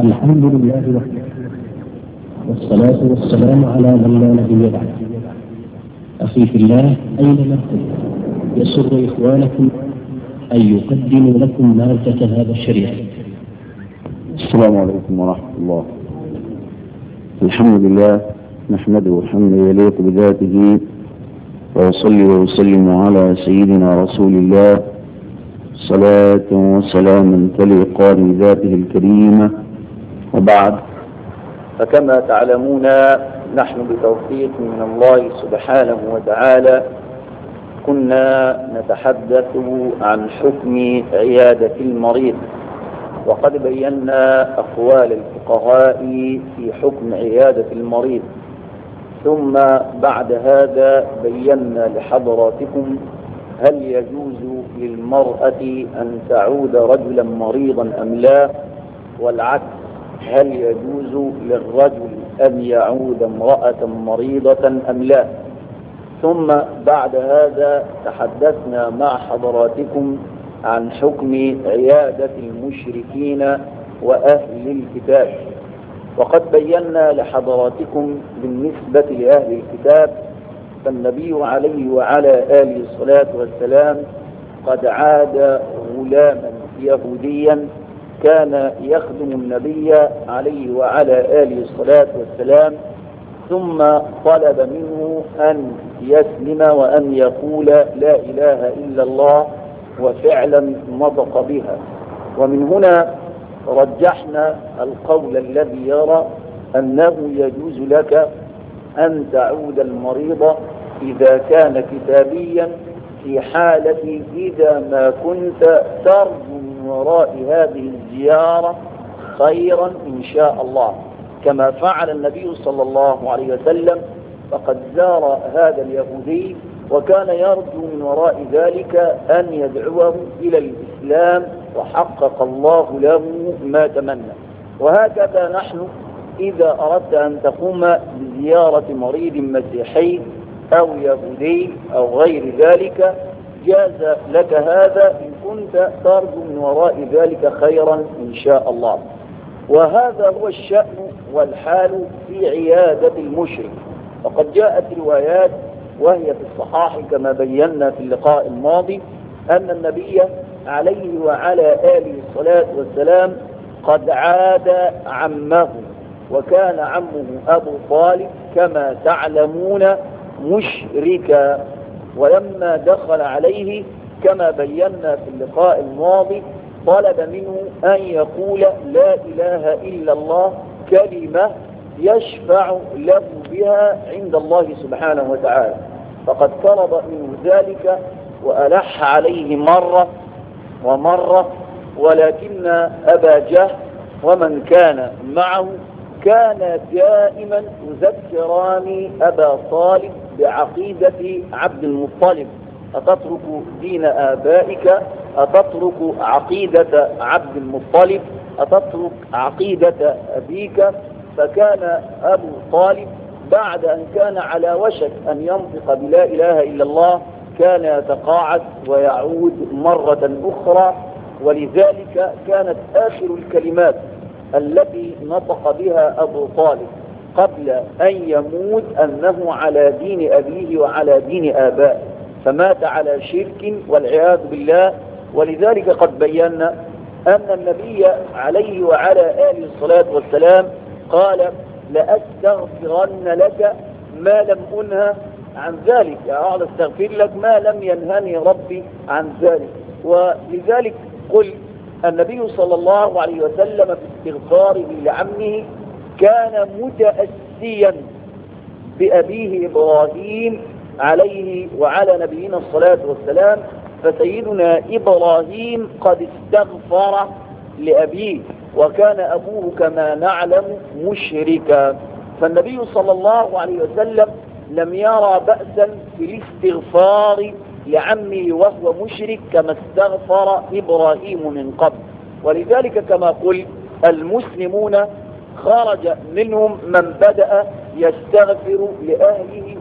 الحمد لله وحده والصلاة والسلام على من لا نبي بعد أخي في الله أينما كنت يسر إخوانكم أن يقدموا لكم مادة هذا الشريعة السلام عليكم ورحمة الله الحمد لله نحمده حمدا يليق بذاته وأصلي وأسلم على سيدنا رسول الله صلاة وسلاما تليقان بذاته الكريمة وبعد فكما تعلمون نحن بتوفيق من الله سبحانه وتعالى كنا نتحدث عن حكم عيادة المريض وقد بينا أقوال الفقهاء في حكم عيادة المريض ثم بعد هذا بينا لحضراتكم هل يجوز للمرأة أن تعود رجلا مريضا أم لا والعكس هل يجوز للرجل أن يعود امرأة مريضة أم لا ثم بعد هذا تحدثنا مع حضراتكم عن حكم عيادة المشركين وأهل الكتاب وقد بينا لحضراتكم بالنسبة لأهل الكتاب فالنبي عليه وعلى آله الصلاة والسلام قد عاد غلاما يهوديا كان يخدم النبي عليه وعلى آله الصلاة والسلام ثم طلب منه أن يسلم وأن يقول لا إله إلا الله وفعلا نطق بها ومن هنا رجحنا القول الذي يرى أنه يجوز لك أن تعود المريض إذا كان كتابيا في حالة إذا ما كنت ترجو من وراء هذه الزيارة خيرا إن شاء الله كما فعل النبي صلى الله عليه وسلم فقد زار هذا اليهودي وكان يرجو من وراء ذلك أن يدعوه إلى الإسلام وحقق الله له ما تمنى وهكذا نحن إذا أردت أن تقوم بزيارة مريض مسيحي أو يهودي أو غير ذلك جاز لك هذا إن كنت ترجو من وراء ذلك خيرا إن شاء الله وهذا هو الشأن والحال في عيادة المشرك وقد جاءت روايات وهي في الصحاح كما بينا في اللقاء الماضي أن النبي عليه وعلى آله الصلاة والسلام قد عاد عمه وكان عمه أبو طالب كما تعلمون مشركا ولما دخل عليه كما بينا في اللقاء الماضي طلب منه أن يقول لا إله إلا الله كلمة يشفع له بها عند الله سبحانه وتعالى فقد طلب منه ذلك وألح عليه مرة ومرة ولكن أبا جهل ومن كان معه كان دائما يذكران أبا طالب بعقيدة عبد المطلب أتترك دين آبائك أتترك عقيدة عبد المطلب أتترك عقيدة أبيك فكان أبو طالب بعد أن كان على وشك أن ينطق بلا إله إلا الله كان يتقاعد ويعود مرة أخرى ولذلك كانت آخر الكلمات التي نطق بها أبو طالب قبل أن يموت أنه على دين أبيه وعلى دين آبائه فمات على شرك والعياذ بالله ولذلك قد بينا أن النبي عليه وعلى آله الصلاة والسلام قال لأستغفرن لك ما لم أنهى عن ذلك أعلى استغفر لك ما لم ينهني ربي عن ذلك ولذلك قل النبي صلى الله عليه وسلم في استغفاره لعمه كان متأسيا بأبيه إبراهيم عليه وعلى نبينا الصلاة والسلام فسيدنا إبراهيم قد استغفر لأبيه وكان أبوه كما نعلم مشركا فالنبي صلى الله عليه وسلم لم يرى بأسا في الاستغفار لعمه وهو مشرك كما استغفر إبراهيم من قبل ولذلك كما قل المسلمون خرج منهم من بدأ يستغفر لأهله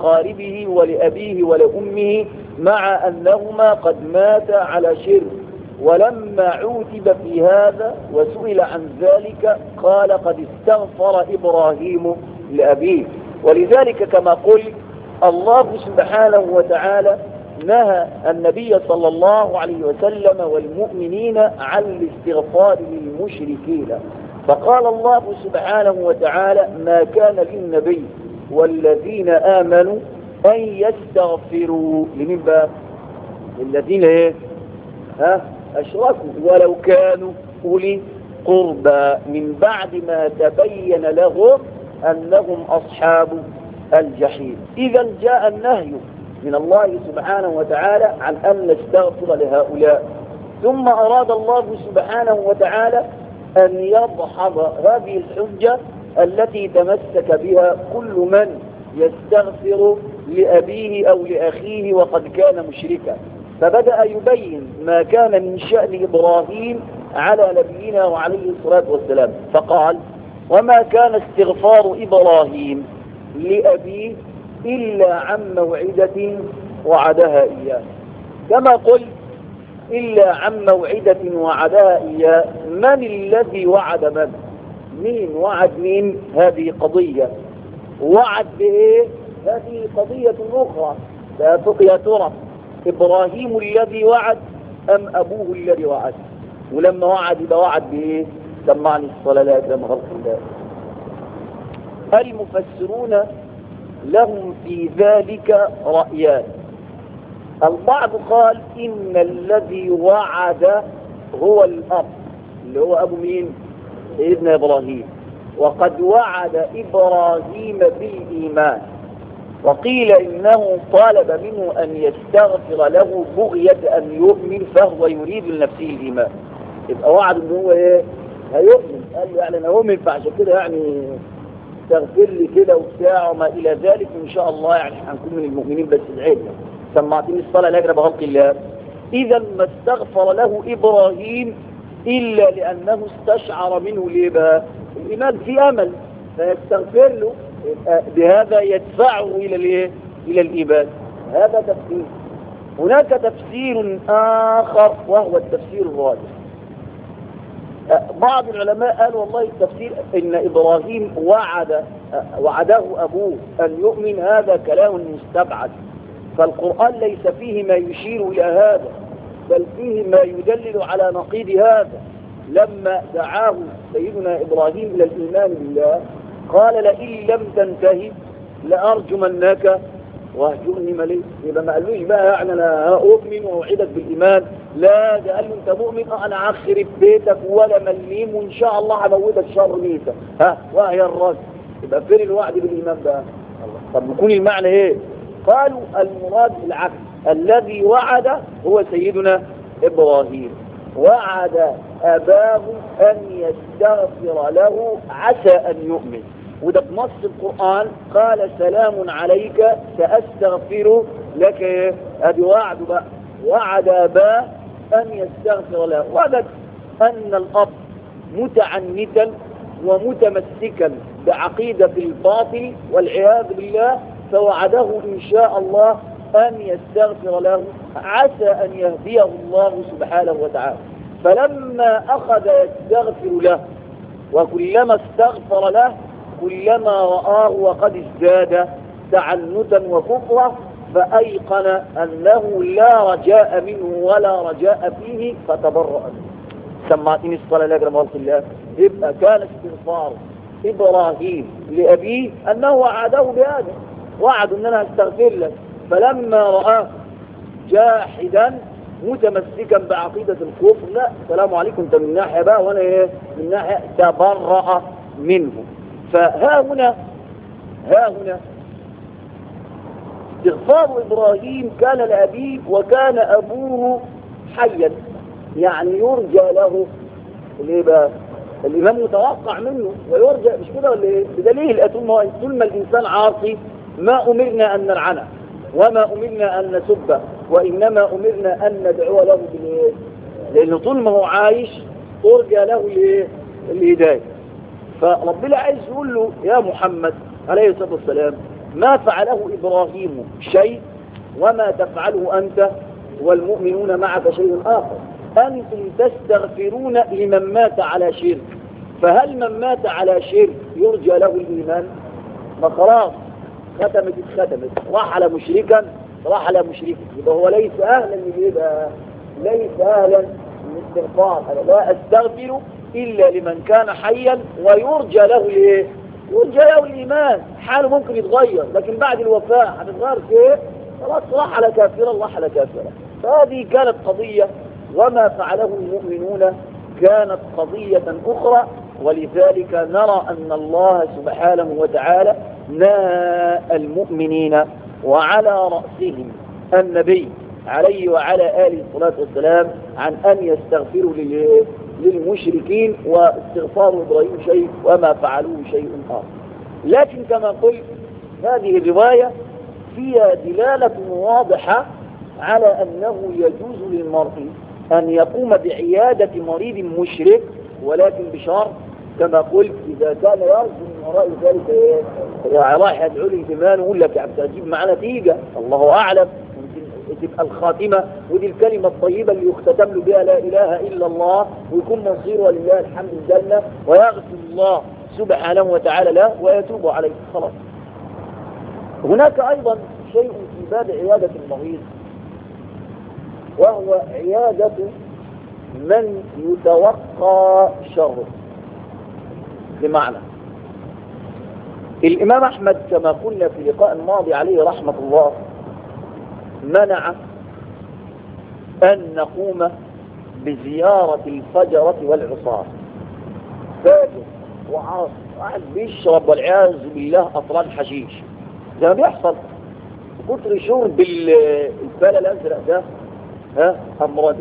وأقاربه ولأبيه ولأمه مع أنهما قد مات على شرك ولما عوتب في هذا وسئل عن ذلك قال قد استغفر إبراهيم لأبيه ولذلك كما قلت الله سبحانه وتعالى نهى النبي صلى الله عليه وسلم والمؤمنين عن الاستغفار للمشركين فقال الله سبحانه وتعالى ما كان للنبي والذين آمنوا أن يستغفروا لمن بقى للذين ايه ها أشركوا ولو كانوا أولي قربى من بعد ما تبين لهم أنهم أصحاب الجحيم إذا جاء النهي من الله سبحانه وتعالى عن أن نستغفر لهؤلاء ثم أراد الله سبحانه وتعالى أن يضحض هذه الحجة التي تمسك بها كل من يستغفر لأبيه أو لأخيه وقد كان مشركا فبدأ يبين ما كان من شأن إبراهيم على نبينا وعليه الصلاة والسلام فقال وما كان استغفار إبراهيم لأبيه إلا عن موعدة وعدها إياه كما قلت إلا عن موعدة وعدها إياه من الذي وعد من مين وعد مين هذه قضية وعد بإيه هذه قضية أخرى لا تقيا ترى إبراهيم الذي وعد أم أبوه الذي وعد ولما وعد يبقى وعد بإيه سمعني الصلاة لا يكرم خلق الله المفسرون لهم في ذلك رأيان البعض قال إن الذي وعد هو الأب اللي هو أبو مين سيدنا إبراهيم وقد وعد إبراهيم بالإيمان وقيل إنه طالب منه أن يستغفر له بغية أن يؤمن فهو يريد لنفسه الإيمان يبقى وعد إن هو إيه هيؤمن قال له يعني أنا أؤمن فعشان كده يعني استغفر لي كده وبتاع وما إلى ذلك إن شاء الله يعني هنكون من المؤمنين بس ادعينا سمعتني الصلاة الأجر بخلق الله إذا ما استغفر له إبراهيم إلا لأنه استشعر منه ليه بقى الإيمان في أمل فيستغفر له بهذا يدفعه إلى الايه إلى الإيمان هذا تفسير هناك تفسير آخر وهو التفسير الراجح بعض العلماء قالوا والله التفسير ان ابراهيم وعد وعده ابوه ان يؤمن هذا كلام مستبعد فالقرآن ليس فيه ما يشير الى هذا بل فيه ما يدلل على نقيض هذا لما دعاه سيدنا ابراهيم الى الايمان بالله قال لئن لم تنتهي لارجمنك واهجرني مليء يبقى ما قالوش بقى يعني انا اؤمن واوعدك بالايمان لا ده قال له انت مؤمن اه انا هخرب بيتك ولا مليم وان شاء الله هموتك شر ميتة ها وهي الرجل يبقى فين الوعد بالايمان بقى طب يكون المعنى ايه قالوا المراد العكس الذي وعد هو سيدنا ابراهيم وعد اباه ان يستغفر له عسى ان يؤمن وده بنص القرآن قال سلام عليك سأستغفر لك ايه ادي وعد بقى وعد اباه ان يستغفر له وجد ان الاب متعنتا ومتمسكا بعقيدة الباطل والعياذ بالله فوعده ان شاء الله ان يستغفر له عسى ان يهديه الله سبحانه وتعالى فلما اخذ يستغفر له وكلما استغفر له كلما رآه وقد ازداد تعنتا وكفرا فأيقن أنه لا رجاء منه ولا رجاء فيه فتبرأ منه سمعتني الصلاة لك رمضان الله يبقى كان استغفار إبراهيم لأبيه أنه وعده بهذا وعد أن أنا أستغفر لك فلما رآه جاحدا متمسكا بعقيدة الكفر لا السلام عليكم انت من ناحية بقى وانا ايه من ناحية تبرأ منه فها هنا ها هنا استغفار إبراهيم كان لأبيه وكان أبوه حيا يعني يرجى له ليه بقى الإمام متوقع منه ويرجى مش كده ولا ايه بدليل طول ما طول ما الإنسان عاصي ما أمرنا أن نلعنه وما أمرنا أن نسبه وإنما أمرنا أن ندعو له بالإيه لأنه طول ما هو عايش ترجى له الإيه الهداية فربنا عايز يقول له يا محمد عليه الصلاة والسلام ما فعله إبراهيم شيء وما تفعله أنت والمؤمنون معك شيء آخر أنتم تستغفرون لمن مات على شرك فهل من مات على شرك يرجى له الإيمان ما خلاص ختمت اتختمت راح على مشركا راح على مشركا يبقى هو ليس أهلا يبقى ليس أهلا للاستغفار أنا لا أستغفر إلا لمن كان حيا ويرجى له الإيه؟ يرجى له الإيمان حاله ممكن يتغير لكن بعد الوفاة هتتغير كيف؟ خلاص راح على كافرة راح على كافرة فهذه كانت قضية وما فعله المؤمنون كانت قضية أخرى ولذلك نرى أن الله سبحانه وتعالى ناء المؤمنين وعلى رأسهم النبي عليه وعلى آله الصلاة والسلام عن أن يستغفروا للمشركين واستغفار إبراهيم شيء وما فعلوه شيء آخر لكن كما قلت هذه الرواية فيها دلالة واضحة على أنه يجوز للمرء أن يقوم بعيادة مريض مشرك ولكن بشرط كما قلت إذا كان يرجو من وراء ذلك إيه؟ رايح يدعو لي إيمان ويقول لك يا عبد تجيب معاه نتيجة الله أعلم تبقى الخاتمة ودي الكلمة الطيبة اللي يختتم له بها لا إله إلا الله ويكون مصيره لله الحمد الجنة ويغفر الله سبحانه وتعالى له ويتوب عليه خلاص هناك أيضا شيء في باب عيادة المريض وهو عيادة من يتوقع شره بمعنى الإمام أحمد كما قلنا في لقاء ماضي عليه رحمة الله منع أن نقوم بزيارة الفجرة والعصاة فاجر وعاص واحد بيشرب والعياذ بالله أطران حشيش زي ما بيحصل كتر شرب الفال الأزرق ده ها أمراضه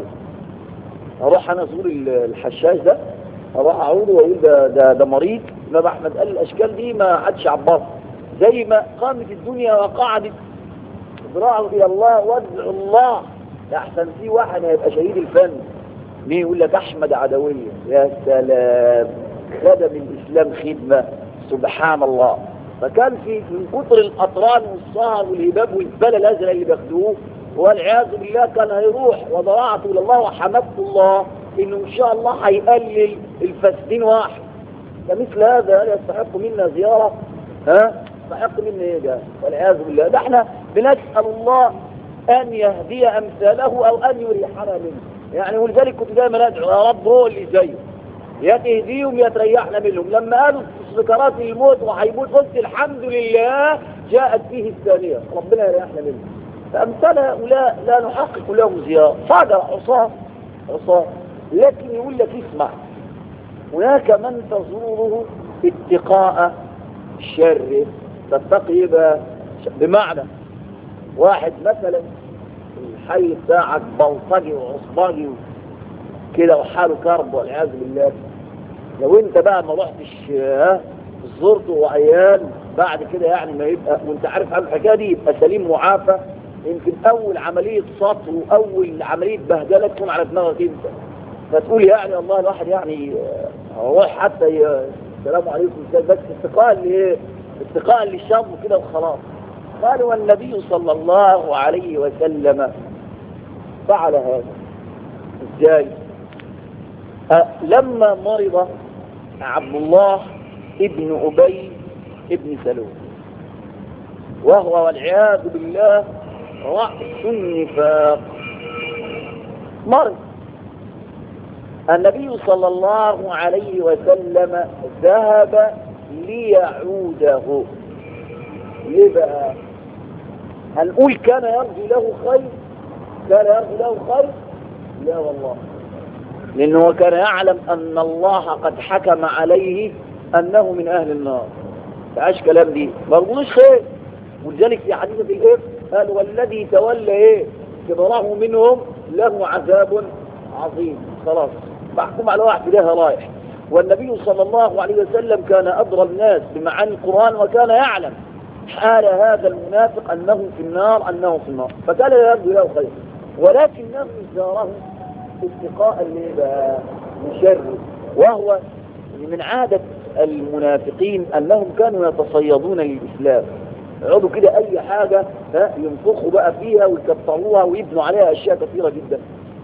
أروح أنا أزور الحشاش ده أروح أعوده وأقول ده, ده, ده مريض الإمام أحمد قال الأشكال دي ما عادش عباص زي ما قامت الدنيا وقعدت اضرعوا إلى الله وادعوا الله أحسن في واحد هيبقى شهيد الفن مين يقول لك أحمد عدوية يا سلام خدم الإسلام خدمة سبحان الله فكان في من كتر الأطران والسهر والهباب والبلى الأزرق اللي بياخدوه والعياذ بالله كان هيروح وضرعته إلى الله وحمدت الله إنه إن شاء الله هيقلل الفاسدين واحد فمثل هذا هل يستحق منا زيارة ها يستحق منا إيه ده والعياذ بالله ده احنا بنسأل الله أن يهدي أمثاله أو أن يريحنا منه يعني ولذلك كنت دايما أدعو يا رب هو اللي زيه يا تهديهم يا تريحنا منهم لما قالوا سكرات الموت وهيموت قلت الحمد لله جاءت فيه الثانية ربنا يريحنا منه فأمثال هؤلاء لا نحقق لهم زيارة صادر عصاه عصاه لكن يقول لك اسمع هناك من تزوره اتقاء الشر تتقي بمعنى واحد مثلا الحي بتاعك بلطجي وعصباجي كده وحاله كرب والعياذ بالله لو انت بقى ما رحتش زرته وعيان بعد كده يعني ما يبقى وانت عارف عن الحكايه دي يبقى سليم معافى يمكن اول عمليه سطو واول عمليه بهدله تكون على دماغك انت فتقول يعني الله الواحد يعني روح حتى ي... السلام عليكم بس استقاء لايه؟ استقاء للشر كده وخلاص قال والنبي صلى الله عليه وسلم فعل هذا ازاي؟ أه لما مرض عبد الله ابن أبي ابن سلول وهو والعياذ بالله رأس النفاق مرض النبي صلى الله عليه وسلم ذهب ليعوده ليه بقى هنقول كان يرجو له خير كان يرجو له خير لا والله لأنه كان يعلم أن الله قد حكم عليه أنه من أهل النار فعاش كلام دي ما رجوش خير ولذلك في حديثة الإف قال والذي تولى إيه كبره منهم له عذاب عظيم خلاص محكوم على واحد ده رايح والنبي صلى الله عليه وسلم كان أدرى الناس بمعاني القرآن وكان يعلم حال هذا المنافق أنه في النار أنه في النار فكان يرجو له خير ولكنه زاره اتقاء لشر وهو من عادة المنافقين أنهم كانوا يتصيدون للإسلام يقعدوا كده أي حاجة ينفخوا بقى فيها ويكتروها ويبنوا عليها أشياء كثيرة جدا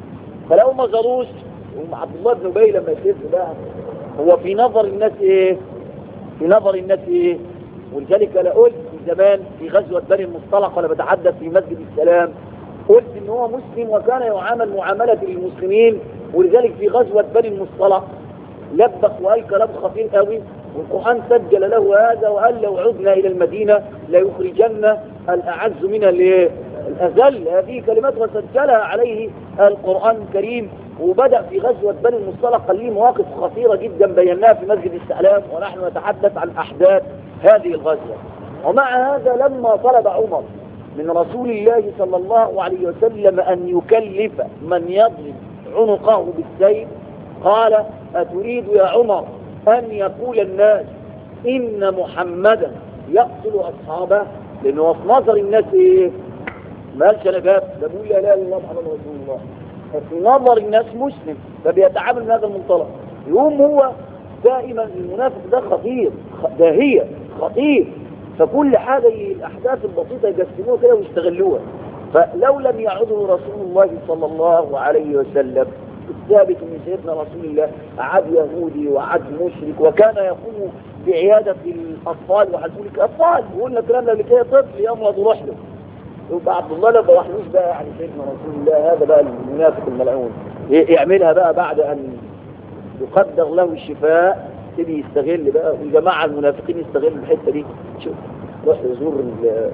فلو ما زاروش عبد الله بن ابي لما يسير بقى هو في نظر الناس ايه في نظر الناس ايه ولذلك انا قلت في زمان في غزوه بني المصطلق وانا بتحدث في مسجد السلام قلت ان هو مسلم وكان يعامل معامله المسلمين ولذلك في غزوه بني المصطلق لبخ وقال كلام خطير قوي والقرآن سجل له هذا وقال لو عدنا إلى المدينة ليخرجن الأعز من الأذل هذه كلمات وسجلها عليه القرآن الكريم وبدأ في غزوة بني المصطلق قال لي مواقف خطيرة جدا بيناها في مسجد السلام ونحن نتحدث عن أحداث هذه الغزوة ومع هذا لما طلب عمر من رسول الله صلى الله عليه وسلم أن يكلف من يضرب عنقه بالسيف قال أتريد يا عمر أن يقول الناس إن محمدا يقتل أصحابه لأنه في نظر الناس إيه؟ ما قالش أنا باب ده بيقول لا إله إلا الله محمد رسول الله في نظر الناس مسلم فبيتعامل من هذا المنطلق يقوم هو دائما المنافق ده خطير داهية خطير فكل حاجة الأحداث البسيطة يقسموها كده ويستغلوها فلو لم يعده رسول الله صلى الله عليه وسلم الثابت من سيدنا رسول الله عاد يهودي وعاد مشرك وكان يقوم بعيادة الأطفال وهنقول لك أطفال وقلنا الكلام ده كده طفل يمرض وروح له يبقى عبد الله لما راحلوش بقى يعني سيدنا رسول الله هذا بقى المنافق الملعون يعملها بقى بعد أن يقدر له الشفاء يبتدي يستغل بقى والجماعة المنافقين يستغلوا الحتة دي شوف روح يزور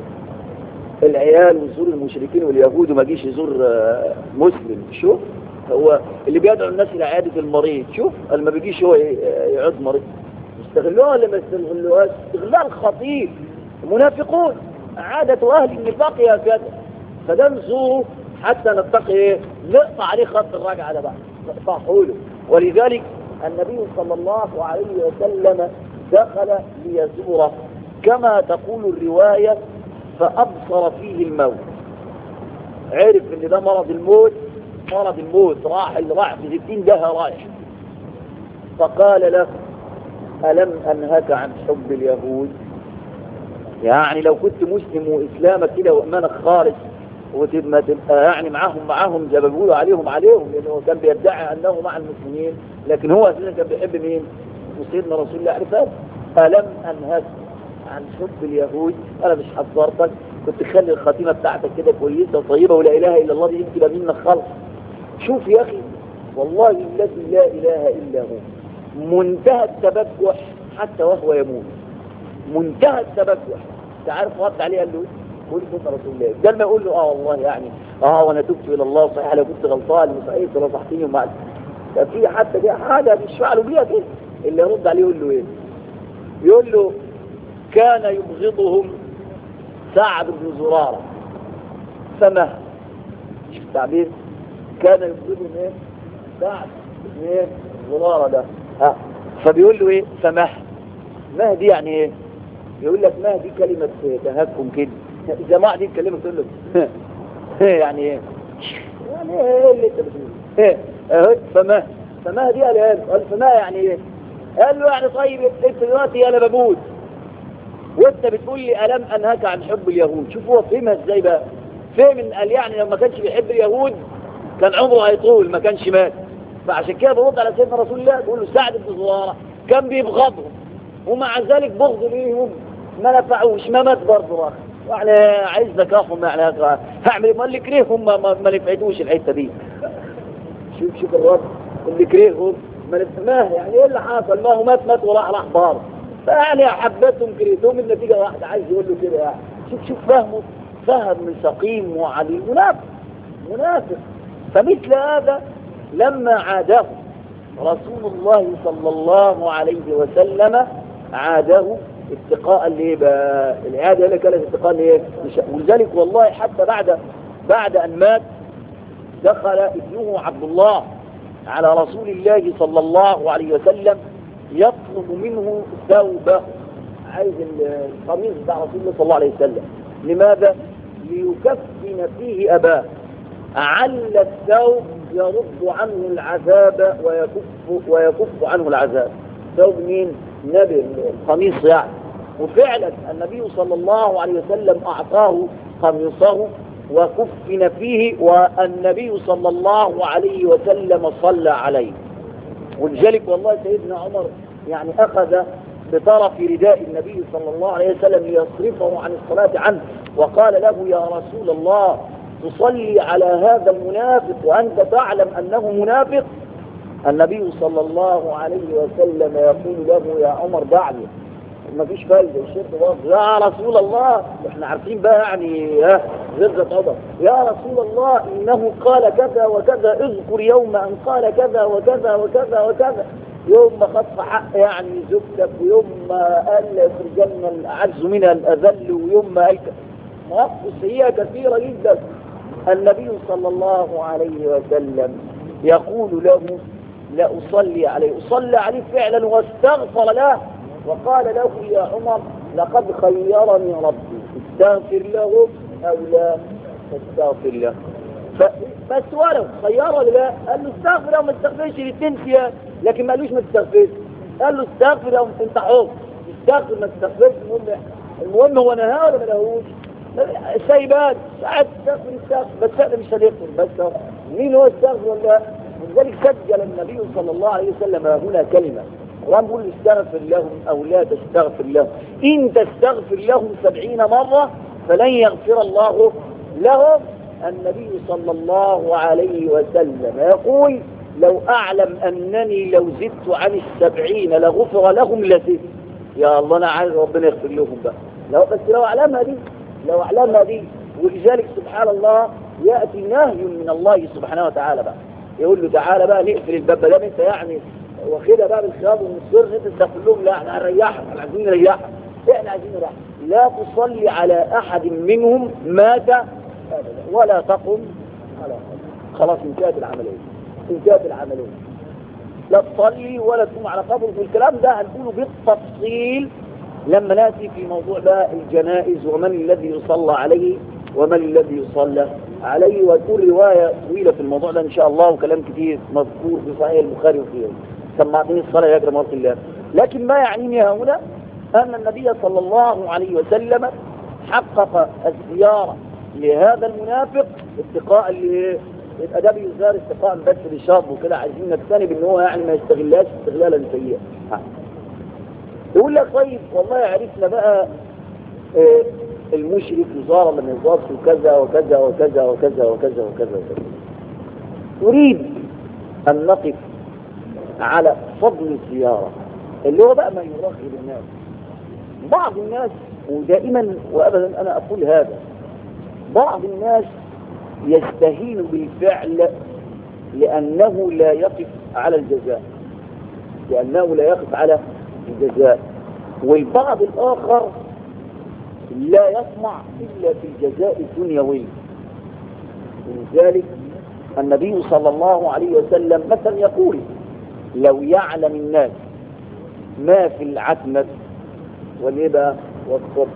العيال ويزور المشركين واليهود وما جيش يزور مسلم شوف هو اللي بيدعو الناس الى عياده المريض شوف اللي ما بيجيش هو يعود مريض يستغلوها ولا ما يستغلوهاش استغلال خطير المنافقون عادة أهل النفاق هكذا فده نزوره حتى نتقي ايه نقطع عليه خط الرجعة ده بقى نقطعه له ولذلك النبي صلى الله عليه وسلم دخل ليزوره كما تقول الرواية فأبصر فيه الموت عرف ان ده مرض الموت مرض الموت راح اللي راح في ستين ده رايح فقال له ألم أنهك عن حب اليهود يعني لو كنت مسلم وإسلامك كده وإيمانك خالص وتبقى تبقى يعني معاهم معاهم زي ما بيقولوا عليهم عليهم لأنه كان بيدعي أنه مع المسلمين لكن هو أساسا كان بيحب مين؟ سيدنا رسول الله عرفت ألم أنهك عن حب اليهود أنا مش حذرتك كنت تخلي الخاتمة بتاعتك كده كويسة وطيبة ولا إله إلا الله دي يمكن منك خلص شوف يا أخي والله الذي لا إله إلا هو منتهى التبجح حتى وهو يموت منتهى التبجح انت عارف رد عليه قال له قول سيدنا رسول الله ده ما يقول له اه والله يعني اه وانا تبت الى الله صحيح لو كنت غلطان وصحيح ونصحتني وما في حتى دي حاجه مش فعله بيها كده اللي يرد عليه يقول له ايه يقول له كان يبغضهم سعد بن زرارة فما شوف التعبير كان يبغضهم ايه سعد بن ايه زرارة ده ها فبيقول له ايه فمه مه دي يعني ايه يقول لك مه دي كلمة تهكم كده الجماعة دي الكلمة تقول له يعني ايه يعني ايه اللي انت بتقوله ايه اهي فمه فمه دي قال ايه قال فمه يعني ايه قال له يعني طيب انت دلوقتي انا بموت وانت بتقول لي ألم أنهك عن حب اليهود شوف هو فهمها ازاي بقى فهم ان قال يعني لو ما كانش بيحب اليهود كان عمره هيطول ما كانش مات فعشان كده برد على سيدنا رسول الله بيقول له سعد بن زرارة كان بيبغضهم ومع ذلك بغض ليهم ما نفعوش ما مات برضه يعني عايز ذكاهم يعني هعمل ما اللي كرههم ما, ما, ما نفعتوش الحته دي شوف شوف الرد اللي كرههم ما نفهماه يعني ايه اللي حصل ما هو مات مات وراح راح بار فيعني حبتهم كرهتهم النتيجة واحدة عايز يقول له كده يعني شوف شوف فهمه فهم سقيم وعليم منافق منافق فمثل هذا لما عاده رسول الله صلى الله عليه وسلم عاده اتقاء ليه بقى العادة اللي كانت اتقاء ليه ولذلك والله حتى بعد بعد أن مات دخل ابنه عبد الله على رسول الله صلى الله عليه وسلم يطلب منه ثوبه عايز القميص بتاع رسول الله صلى الله عليه وسلم لماذا؟ ليكفن فيه أباه أعل الثوب يرد عنه العذاب ويكف, ويكف عنه العذاب ثوب مين؟ نبي القميص يعني وفعلا النبي صلى الله عليه وسلم أعطاه قميصه وكفن فيه والنبي صلى الله عليه وسلم صلى عليه ولذلك والله سيدنا عمر يعني أخذ بطرف رداء النبي صلى الله عليه وسلم ليصرفه عن الصلاة عنه وقال له يا رسول الله تصلي على هذا المنافق وأنت تعلم أنه منافق النبي صلى الله عليه وسلم يقول له يا عمر دعني ما فيش فايدة الشيخ برضه يا رسول الله احنا عارفين بقى يعني ها غرزة عمر يا رسول الله انه قال كذا وكذا اذكر يوم ان قال كذا وكذا وكذا وكذا يوم ما خطف حق يعني زوجتك ويوم ما قال في الجنة الأعز منها الأذل ويوم ما قال مواقف سيئة كثيرة جدا النبي صلى الله عليه وسلم يقول له لا أصلي عليه أصلي عليه فعلا واستغفر له وقال له يا عمر لقد خيرني ربي استغفر له أو لا تستغفر له بس ولو خيره لا قال له استغفر او ما تستغفرش الاثنين فيها لكن ما قالوش ما تستغفرش قال له استغفر او انت حر استغفر ما تستغفرش المهم المهم هو نهاه ولا ما نهوش سايبات ساعات تستغفر استغفر بس احنا مش هنغفر بس مين هو استغفر ولا ولذلك سجل النبي صلى الله عليه وسلم هنا كلمه القرآن بيقول استغفر لهم أو لا تستغفر لهم إن تستغفر لهم سبعين مرة فلن يغفر الله لهم النبي صلى الله عليه وسلم يقول لو أعلم أنني لو زدت عن السبعين لغفر لهم لزدت يا الله أنا عايز ربنا يغفر لهم بقى لو بس لو أعلمها دي لو أعلمها دي ولذلك سبحان الله يأتي نهي من الله سبحانه وتعالى بقى يقول له تعالى بقى نقفل الباب ده انت يعني واخدها بقى بالخيار والمصر انت تدخل لهم لا احنا هنريحهم احنا عايزين نريحهم احنا عايزين نريحهم لا تصلي على احد منهم مات ابدا ولا تقم على قبر خلاص انتهت العمليه انتهت العمليه لا تصلي ولا تقوم على قبر والكلام ده هنقوله بالتفصيل لما ناتي في موضوع بقى الجنائز ومن الذي يصلى عليه ومن الذي يصلى عليه وتكون روايه طويله في الموضوع ده ان شاء الله وكلام كتير مذكور في صحيح البخاري وفيه سمعتني الصلاة يا جماعة الله لكن ما يعنيني هنا أن النبي صلى الله عليه وسلم حقق الزيارة لهذا المنافق اتقاء ل يبقى ده بيزار استقاء بس لشاب وكده عايزين نجتنب ان هو يعني ما يستغلهاش استغلالا سيئا يقول لك طيب والله عرفنا بقى اه المشرك يزار لما يزار كذا وكذا وكذا وكذا وكذا وكذا وكذا تريد أن نقف على فضل الزيارة اللي هو بقى ما يرغب الناس بعض الناس ودائما وأبدا أنا أقول هذا بعض الناس يستهين بالفعل لأنه لا يقف على الجزاء لأنه لا يقف على الجزاء والبعض الآخر لا يطمع إلا في الجزاء الدنيوي ولذلك النبي صلى الله عليه وسلم مثلا يقول لو يعلم الناس ما في العتمة والإبا والصبر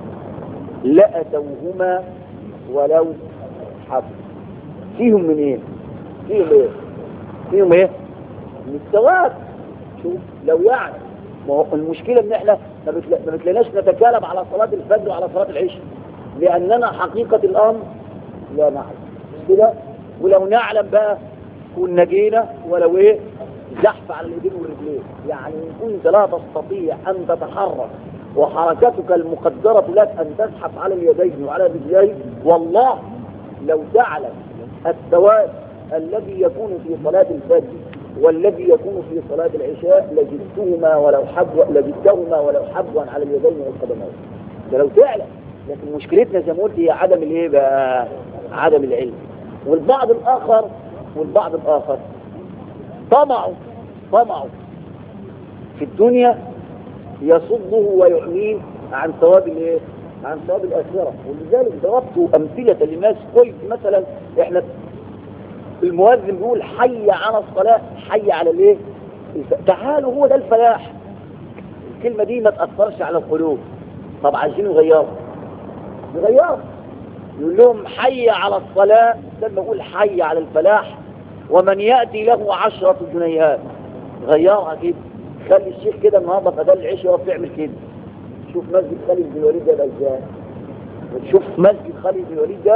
لأتوهما ولو حفظ فيهم من ايه فيهم ايه فيهم ايه من الثواب شوف لو يعلم ما هو المشكلة ان احنا ما بتلاقيناش نتكالب على صلاة الفجر وعلى صلاة العشاء لأننا حقيقة الأمر لا نعلم مش كده ولو نعلم بقى كنا جينا ولو ايه زحف على اليدين والرجلين يعني ان كنت لا تستطيع ان تتحرك وحركتك المقدرة لك ان تزحف على اليدين وعلى الرجلين والله لو تعلم الثواب الذي يكون في صلاة الفجر والذي يكون في صلاة العشاء لجدتهما ولو حبوا لجدتهما ولو حبوا على اليدين والقدمين ده لو تعلم لكن مشكلتنا زي ما قلت هي عدم الايه بقى عدم العلم والبعض الاخر والبعض الاخر طمعوا طمعوا في الدنيا يصده ويعميه عن ثواب الايه عن ثواب الاخره ولذلك ضربت امثله للناس قلت مثلا احنا المؤذن بيقول حي على الصلاه حي على الايه تعالوا هو ده الفلاح الكلمه دي ما تاثرش على القلوب طب عايزين يغيروا يغيروا يقول لهم حي على الصلاه لما يقول حي على الفلاح ومن ياتي له عشرة جنيهات غيرها كده خلي الشيخ كده النهارده بدل العشاء وهو بيعمل كده شوف مسجد خالد بن الوليد ده ازاي شوف مسجد خالد بن الوليد ده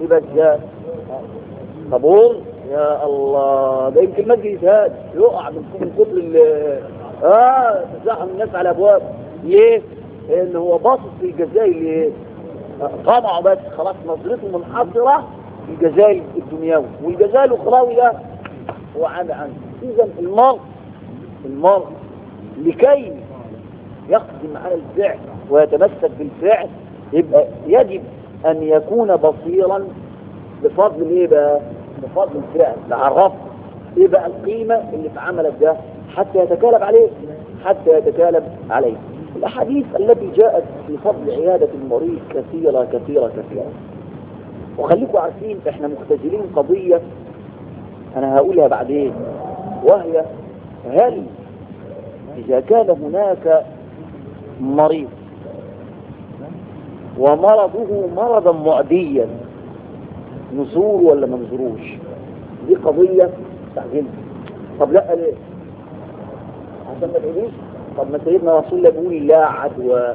يبقى ازاي طابور يا الله ده يمكن مسجد يتهاد يقع من من كتر ال اه تزاحم الناس على ابواب ليه؟ لان هو باصص في الجزائر ليه؟ طمعه بس خلاص نظرته منحصره في الجزائر الدنيوي والجزائر الاخروي ده هو عامل عنه اذا المرء المرء لكي يقدم على الفعل ويتمسك بالفعل يبقى يجب ان يكون بصيرا بفضل ايه بقى بفضل الفعل تعرف ايه بقى القيمة اللي في عملك ده حتى يتكالب عليه حتى يتكالب عليه الاحاديث التي جاءت في فضل عيادة المريض كثيرة كثيرة كثيرة وخليكم عارفين احنا مختزلين قضية انا هقولها بعدين وهي هل اذا كان هناك مريض ومرضه مرضا معديا نزور ولا ما نزوروش دي قضية تعجبني طب لا ليه عشان ما تقوليش طب ما سيدنا رسول الله بيقول لا عدوى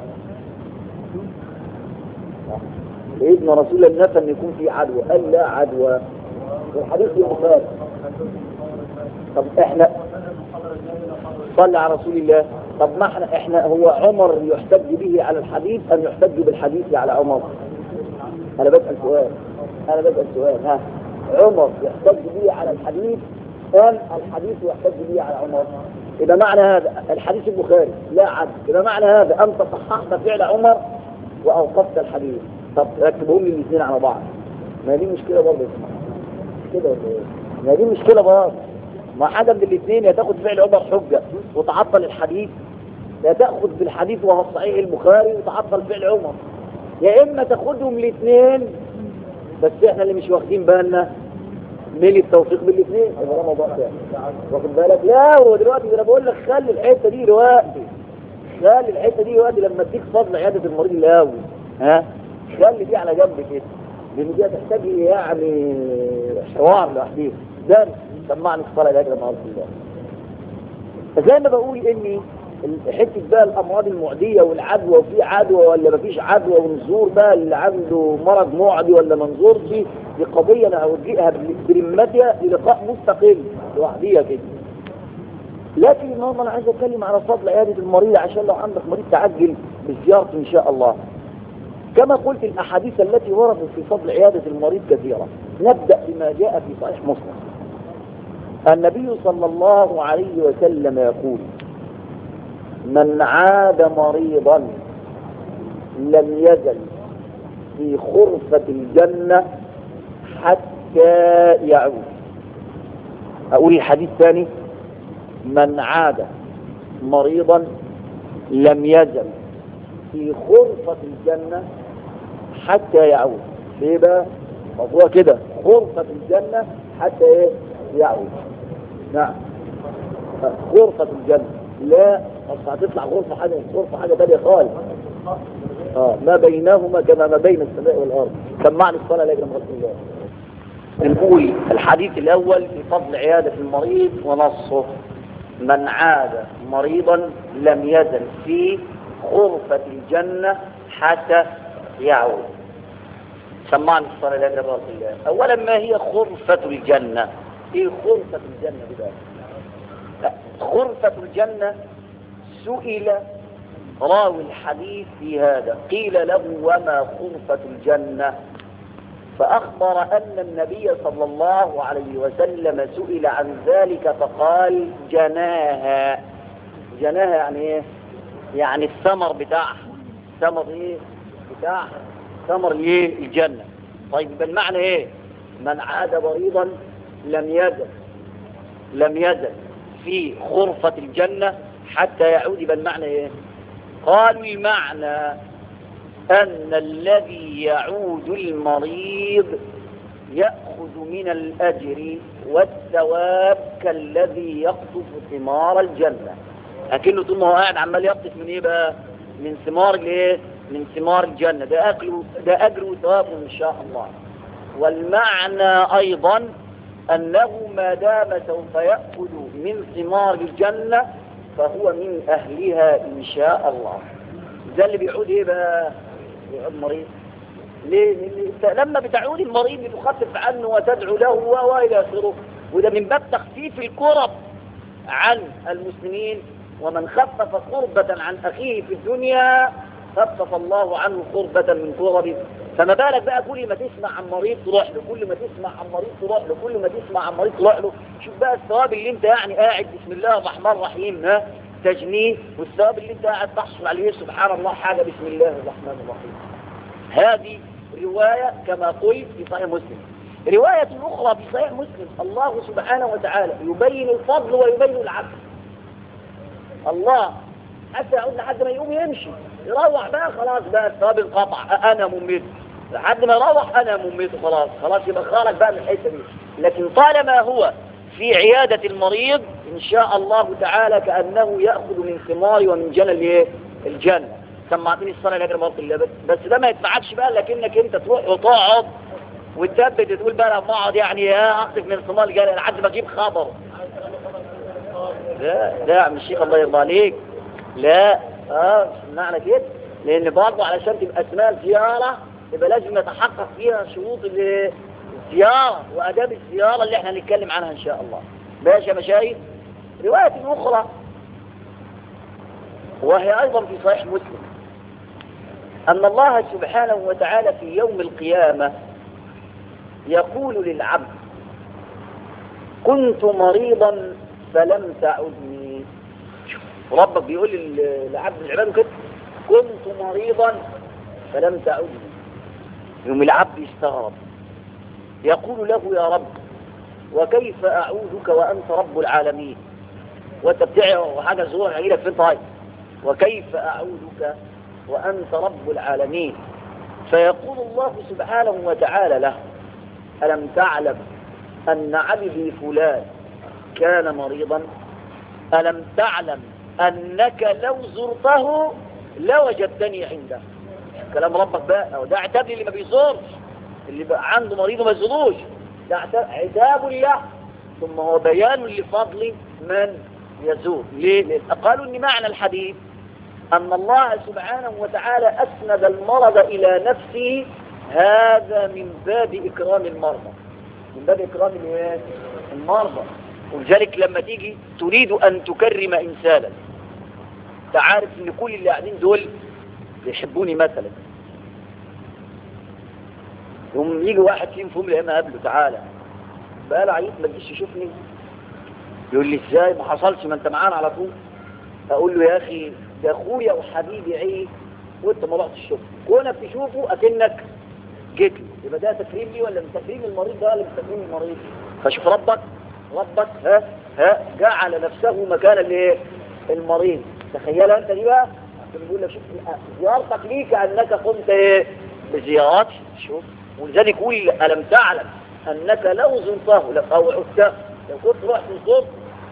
سيدنا رسول الله نفى ان يكون في عدوى قال لا عدوى والحديث في البخاري طب احنا صلى على رسول الله طب ما احنا احنا هو عمر يحتج به على الحديث ام يحتج بالحديث على عمر انا بسأل سؤال انا بسأل سؤال ها عمر يحتج به على الحديث ام الحديث يحتج به على عمر يبقى معنى هذا الحديث البخاري لا عد يبقى معنى هذا انت صححت فعل عمر واوقفت الحديث طب ركبهم لي الاثنين على بعض ما دي مشكله برضه يا جماعه كده ولا ايه ما دي مشكله برضه ما حاجه من الاثنين يا تاخد فعل عمر حجه وتعطل الحديث يا تاخذ بالحديث وهو صحيح البخاري وتعطل فعل عمر يا اما تاخدهم الاثنين بس احنا اللي مش واخدين بالنا من التوفيق بالاثنين يبقى ده موضوع ثاني واخد بالك لا هو دلوقتي انا بقول لك خلي الحته دي دلوقتي خلي الحته دي دلوقتي لما تديك فضل عياده المريض الاول ها خلي دي على جنب كده لان دي هتحتاج يعني حوار لوحديها ده سمعني الصلاه لاجل ما الله فزي ما بقول اني حته بقى الامراض المعديه والعدوى وفي عدوى ولا مفيش عدوى ونزور بقى اللي عنده مرض معدي ولا منظور دي دي قضيه انا هوجهها برمتها للقاء مستقل لوحديها كده لكن النهارده انا عايز اتكلم على فضل عياده المريض عشان لو عندك مريض تعجل بزيارته ان شاء الله كما قلت الاحاديث التي وردت في فضل عياده المريض كثيره نبدا بما جاء في صحيح مسلم النبي صلى الله عليه وسلم يقول من عاد مريضا لم يزل في خرفة الجنة حتى يعود أقول الحديث ثاني من عاد مريضا لم يزل في خرفة الجنة حتى يعود ليه بقى؟ موضوع كده غرفة الجنة حتى ايه؟ يعود نعم غرفة الجنة لا اصل هتطلع غرفة حاجة غرفة حاجة تانية خالص اه ما بينهما كما ما بين السماء والارض سمعني الصلاة لا يجرم رسول الله نقول الحديث الاول في فضل عيادة المريض ونصه من عاد مريضا لم يزل في غرفة الجنة حتى يعود سمعني الصلاة لا يجرم رسول الله اولا ما هي غرفة الجنة ايه غرفة الجنة بذلك غرفة الجنة سئل راوي الحديث في هذا قيل له وما غرفة الجنة فأخبر أن النبي صلى الله عليه وسلم سئل عن ذلك فقال جناها جناها يعني ايه يعني الثمر بتاعها ثمر ايه بتاعها ثمر ايه الجنة طيب يبقى المعنى ايه من عاد مريضا لم يزل لم يزل في غرفة الجنة حتى يعود يبقى المعنى ايه قالوا المعنى أن الذي يعود المريض يأخذ من الأجر والثواب كالذي يقطف ثمار الجنة أكنه طول ما هو قاعد عمال يقطف من إيه بقى من ثمار الإيه من ثمار الجنة ده أكله ده أجر وثواب إن شاء الله والمعنى أيضا أنه ما دام سوف يأخذ من ثمار الجنة فهو من أهلها إن شاء الله ده اللي بيعود إيه بقى بيعود مريض ليه؟ لأن لما بتعود المريض بتخفف عنه وتدعو له والى اخره وده من باب تخفيف الكرب عن المسلمين ومن خفف كربة عن أخيه في الدنيا خفف الله عنه كربة من كربه فما بالك بقى كل ما تسمع عن مريض تروح له كل ما تسمع عن مريض تروح له كل ما تسمع عن مريض تروح له شوف بقى الثواب اللي انت يعني قاعد بسم الله الرحمن الرحيم ها تجنيه والثواب اللي انت قاعد تحصل عليه سبحان الله حاجة بسم الله الرحمن الرحيم هذه رواية كما قلت في صحيح مسلم رواية أخرى في صحيح مسلم الله سبحانه وتعالى يبين الفضل ويبين العدل الله حتى يعود لحد ما يقوم يمشي يروح بقى خلاص بقى الثواب انقطع انا مميت لحد ما يروح انا مميت خلاص خلاص يبقى خارج بقى من الحته دي لكن طالما هو في عيادة المريض ان شاء الله تعالى كأنه يأخذ من ثمار ومن جنى الايه الجنة سمعتني الصلاة لاجل مرض الله بس, بس ده ما يدفعكش بقى لكنك انت تروح وتقعد وتثبت تقول بقى لما اقعد يعني يا اقف من ثمار الجنة لحد ما اجيب خبر لا لا يا عم الشيخ الله يرضى عليك لا اه مش معنى كده لان برضه علشان تبقى اسمها زيارة يبقى لازم نتحقق فيها شروط الزيارة واداب الزيارة اللي احنا هنتكلم عنها ان شاء الله ماشي يا مشايخ رواية اخرى وهي ايضا في صحيح مسلم ان الله سبحانه وتعالى في يوم القيامة يقول للعبد كنت مريضا فلم تعدني ربك بيقول لعبد العباد كده كنت مريضا فلم تعدني يوم العبد يستغرب يقول له يا رب وكيف أعوذك وأنت رب العالمين وانت بتعي حاجة زور هجيلك فين طيب وكيف أعوذك وأنت رب العالمين فيقول الله سبحانه وتعالى له ألم تعلم أن عبدي فلان كان مريضا ألم تعلم أنك لو زرته لوجدتني عنده كلام ربك بقى ده عتاب اللي ما بيزورش اللي بقى عنده مريض وما يزوروش ده عتاب له ثم هو بيان لفضل من يزور ليه؟ لأن قالوا ان معنى الحديث أن الله سبحانه وتعالى أسند المرض إلى نفسه هذا من باب إكرام المرضى من باب إكرام المرضى ولذلك لما تيجي تريد أن تكرم إنسانا تعرف ان كل اللي قاعدين دول بيحبوني مثلا يوم يجي واحد فيهم في يوم الايام قبله تعالى بقى له عيد ما تجيش تشوفني يقول لي ازاي ما حصلش ما انت معانا على طول اقول له يا اخي ده اخويا وحبيبي عيد وانت ما رحتش تشوفه كونك تشوفه اكنك جيت لي يبقى ده تكريم لي ولا من تكريم المريض ده ولا من تكريم المريض فشوف ربك ربك ها ها جعل نفسه مكان الايه المريض تخيل انت دي بقى بيقول لك شوف زيارتك لي كانك قمت ايه بزيارات شوف ولذلك يقول الم تعلم انك لو زرته او عدته لو كنت رحت زرت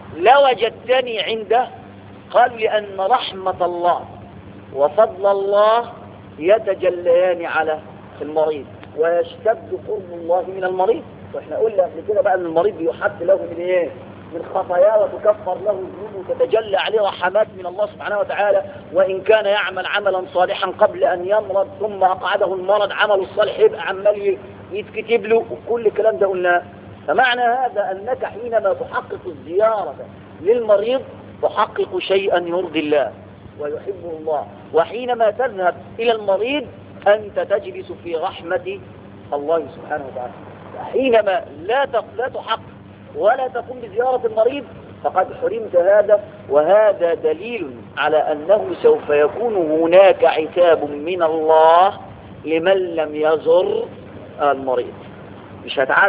لوجدتني عنده قال لان رحمه الله وفضل الله يتجليان على المريض ويشتد قرب الله من المريض واحنا قلنا قبل كده بقى ان المريض بيحط له من ايه من خطاياه وتكفر له ذنوبه وتتجلى عليه رحمات من الله سبحانه وتعالى وإن كان يعمل عملا صالحا قبل أن يمرض ثم أقعده المرض عمله الصالح يبقى عمال يتكتب له وكل الكلام ده قلناه فمعنى هذا أنك حينما تحقق الزيارة للمريض تحقق شيئا يرضي الله ويحبه الله وحينما تذهب إلى المريض أنت تجلس في رحمة الله سبحانه وتعالى حينما لا لا تحقق ولا تقوم بزيارة المريض فقد حرمت هذا وهذا دليل على أنه سوف يكون هناك عتاب من الله لمن لم يزر المريض مش هتعدي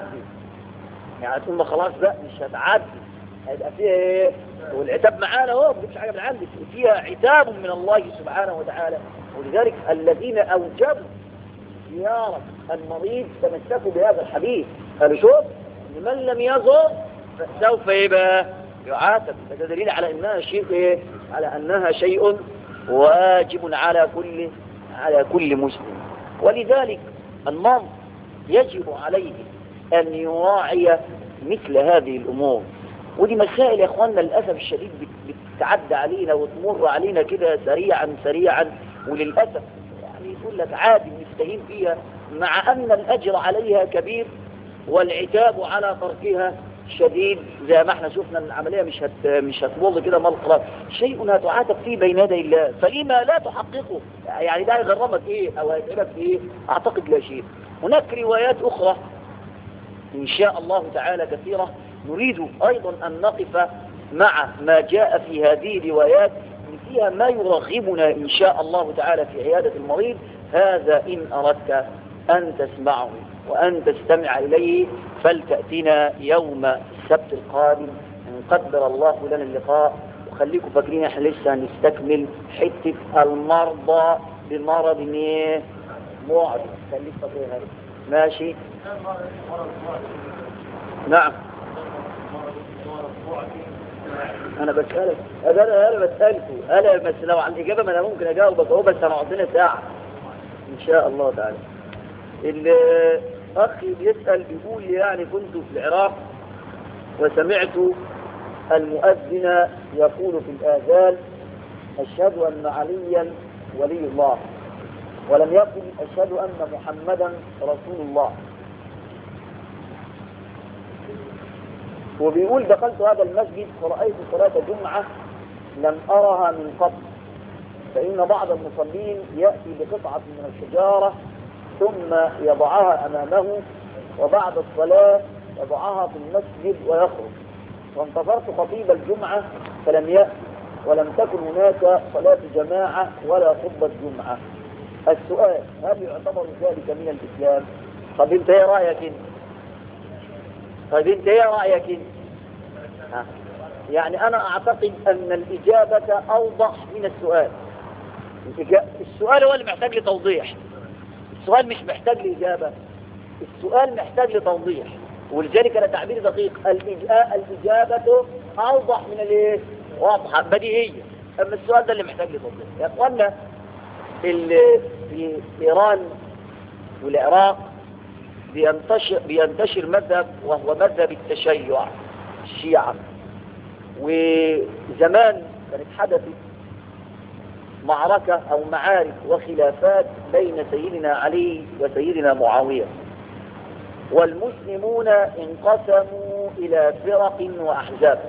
يعني تقول خلاص بقى مش هتعدي هيبقى فيها ايه والعتاب معانا اهو مش حاجه من عندك فيها عتاب من الله سبحانه وتعالى ولذلك الذين اوجبوا زياره المريض تمسكوا بهذا الحديث قالوا شوف من لم يزر سوف يبقى يعاتب هذا دليل على انها شيء ايه على انها شيء واجب على كل على كل مسلم ولذلك المرء يجب عليه ان يراعي مثل هذه الامور ودي مسائل يا اخواننا للاسف الشديد بتتعدى علينا وتمر علينا كده سريعا سريعا وللاسف يعني يقول لك عادي نستهين فيها مع أن الأجر عليها كبير والعتاب على تركها شديد زي ما احنا شفنا ان العمليه مش هت مش هتمر كده ملقى شيء هتعاتب فيه بين يدي الله فلما لا تحققه يعني ده هيغرمك ايه او هيتعبك في ايه اعتقد لا شيء هناك روايات اخرى ان شاء الله تعالى كثيره نريد ايضا ان نقف مع ما جاء في هذه الروايات فيها ما يرغبنا ان شاء الله تعالى في عياده المريض هذا ان اردت ان تسمعه وأن تستمع إليه فلتأتنا يوم السبت القادم إن قدر الله لنا اللقاء وخليكم فاكرين احنا لسه هنستكمل حتة المرضى بمرض ايه معد خليك فاكرين هذا ماشي نعم انا بسألك انا انا بسألكم انا بس لو على الاجابة ما انا ممكن اجاوبك اهو بس هنقعد ساعة ان شاء الله تعالى أخي بيسأل بيقول لي يعني كنت في العراق وسمعت المؤذن يقول في الآذان أشهد أن عليا ولي الله ولم يقل أشهد أن محمدا رسول الله وبيقول دخلت هذا المسجد فرأيت صلاة جمعة لم أرها من قبل فإن بعض المصلين يأتي بقطعة من الحجارة ثم يضعها أمامه وبعد الصلاة يضعها في المسجد ويخرج وانتظرت خطيب الجمعة فلم يأتي ولم تكن هناك صلاة جماعة ولا خطبة جمعة السؤال هل يعتبر ذلك من الإسلام طب انت ايه رأيك انت طيب انت ايه رأيك انت ها. يعني انا اعتقد ان الاجابة اوضح من السؤال السؤال هو اللي محتاج لتوضيح السؤال مش محتاج لإجابة السؤال محتاج لتوضيح ولذلك أنا تعبير دقيق الإجابة أوضح من الايه واضحة بديهية أما السؤال ده اللي محتاج لتوضيح يا أخوانا في إيران والعراق بينتشر, بينتشر مذهب وهو مذهب التشيع الشيعة وزمان كانت حدثت معركة أو معارك وخلافات بين سيدنا علي وسيدنا معاوية والمسلمون انقسموا إلى فرق وأحزاب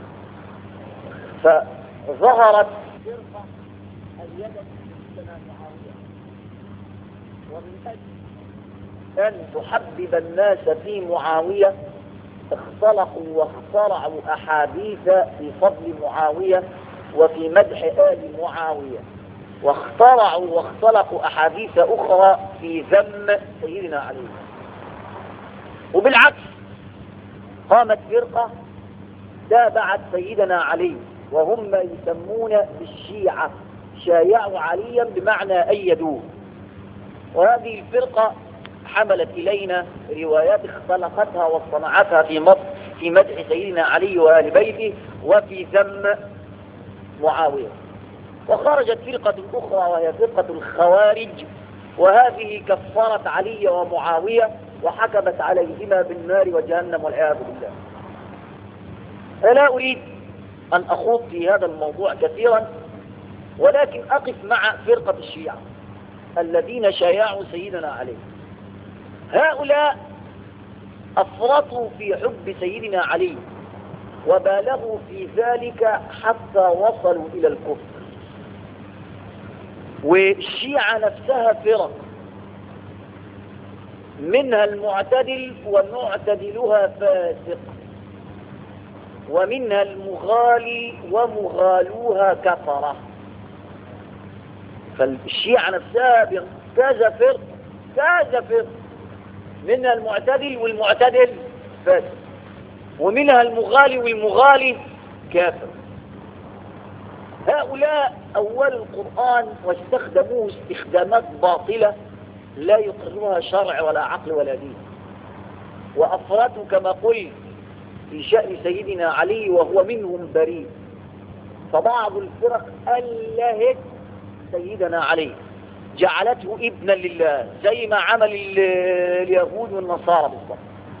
فظهرت فرقة أيدت سيدنا معاوية ومن أجل أن تحبب الناس في معاوية اختلقوا واخترعوا أحاديث في فضل معاوية وفي مدح آل معاوية واخترعوا واختلقوا أحاديث أخرى في ذم سيدنا علي وبالعكس قامت فرقة تابعت سيدنا علي وهم ما يسمون بالشيعة شايعوا عليا بمعنى أيدوه وهذه الفرقة حملت إلينا روايات اختلقتها واصطنعتها في مصر في مدح سيدنا علي وآل بيته وفي ذم معاوية وخرجت فرقة أخرى وهي فرقة الخوارج وهذه كفرت علي ومعاوية وحكمت عليهما بالنار وجهنم والعياذ بالله فلا أريد أن أخوض في هذا الموضوع كثيرا ولكن أقف مع فرقة الشيعة الذين شايعوا سيدنا علي هؤلاء أفرطوا في حب سيدنا علي وبالغوا في ذلك حتى وصلوا إلى الكفر والشيعة نفسها فرق منها المعتدل ومعتدلها فاسق ومنها المغالي ومغالوها كفرة فالشيعة نفسها كذا فرق كذا فرق منها المعتدل والمعتدل فاسق ومنها المغالي والمغالي كافر هؤلاء أول القرآن واستخدموه استخدامات باطلة لا يقرها شرع ولا عقل ولا دين وأفرادوا كما قلت في شأن سيدنا علي وهو منهم بريء فبعض الفرق ألهت سيدنا علي جعلته ابنا لله زي ما عمل اليهود والنصارى بالضبط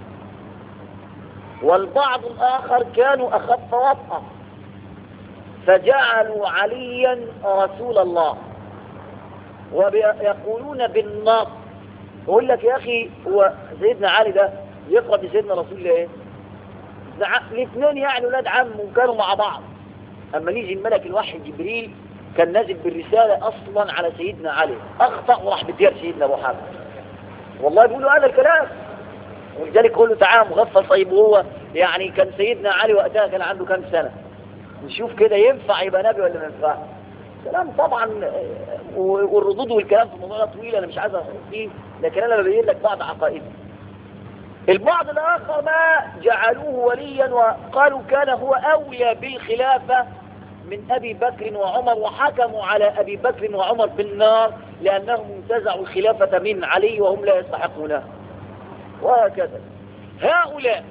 والبعض الآخر كانوا أخف وطأ فجعلوا عليا رسول الله ويقولون بالنص يقول لك يا اخي هو سيدنا علي ده يقرب لسيدنا رسول الله ايه الاثنين يعني ولاد عم وكانوا مع بعض اما نيجي الملك الوحي جبريل كان نازل بالرسالة اصلا على سيدنا علي اخطأ وراح بدير سيدنا محمد والله بيقولوا هذا الكلام ولذلك يقول له تعالى مغفل طيب وهو يعني كان سيدنا علي وقتها كان عنده كام سنة نشوف كده ينفع يبقى نبي ولا ما ينفعش كلام طبعا والردود والكلام في الموضوع ده طويل انا مش عايز اخوض فيه لكن انا ببين لك بعض عقائدي البعض الاخر ما جعلوه وليا وقالوا كان هو اولى بالخلافة من ابي بكر وعمر وحكموا على ابي بكر وعمر بالنار لانهم انتزعوا الخلافة من علي وهم لا يستحقونها وهكذا هؤلاء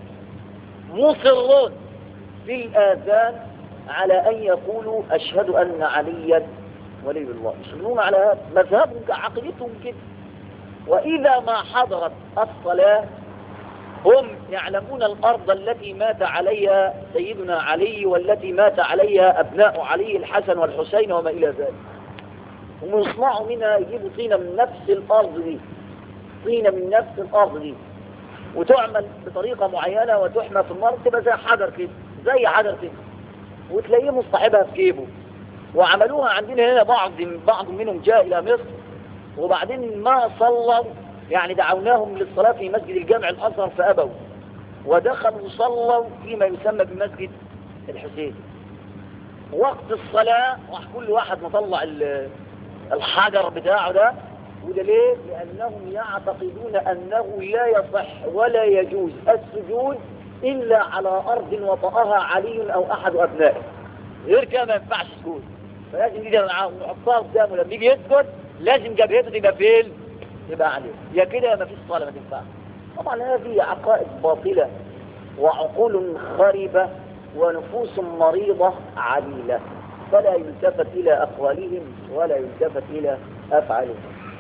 مصرون في الآذان على أن يقولوا أشهد أن عليا ولي الله يصلون على هذا مذهبهم كعقيدتهم كده وإذا ما حضرت الصلاة هم يعلمون الأرض التي مات عليها سيدنا علي والتي مات عليها أبناء علي الحسن والحسين وما إلى ذلك هم يصنعوا منها يجيبوا طينة من نفس الأرض دي طينة من نفس الأرض دي وتعمل بطريقة معينة وتحمى في النار تبقى زي حجر كده زي حجر كده وتلاقيه مصطحبها في جيبه وعملوها عندنا هنا بعض بعض منهم جاء إلى مصر وبعدين ما صلوا يعني دعوناهم للصلاة في مسجد الجامع الأزهر فأبوا ودخلوا صلوا فيما يسمى بمسجد الحسين وقت الصلاة راح كل واحد مطلع الحجر بتاعه ده وده ليه؟ لأنهم يعتقدون أنه لا يصح ولا يجوز السجود إلا على أرض وطأها علي أو أحد أبنائه غير كده ما ينفعش سجود فلازم يجي نحطها قدامه لما يجي يسجد لازم جبهته تبقى فين؟ تبقى عليه يا كده يا ما فيش صلاة ما تنفعش طبعا هذه عقائد باطلة وعقول خربة ونفوس مريضة عليلة فلا يلتفت إلى أقوالهم ولا يلتفت إلى أفعالهم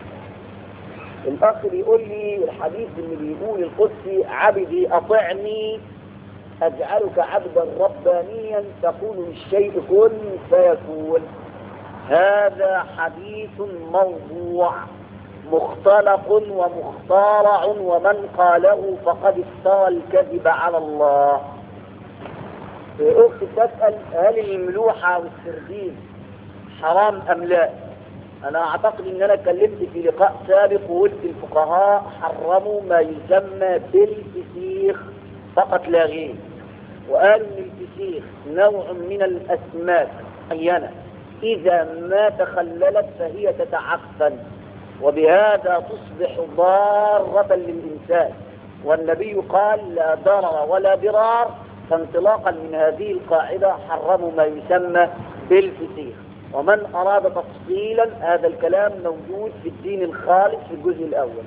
الأخ بيقول لي الحديث اللي بيقول القدسي عبدي أطعني أجعلك عبدا ربانيا تقول للشيء كن فيكون هذا حديث موضوع مختلق ومختارع ومن قاله فقد افترى الكذب على الله أخت تسأل هل الملوحة والسردين حرام أم لا أنا أعتقد أن أنا اتكلمت في لقاء سابق وقلت الفقهاء حرموا ما يسمى بالفسيخ فقط لا غير وقالوا أن الفسيخ نوع من الأسماك معينة إذا ما تخللت فهي تتعفن وبهذا تصبح ضارة للإنسان والنبي قال لا ضرر ولا ضرار فانطلاقا من هذه القاعدة حرموا ما يسمى بالفسيخ ومن أراد تفصيلا هذا الكلام موجود في الدين الخالص في الجزء الأول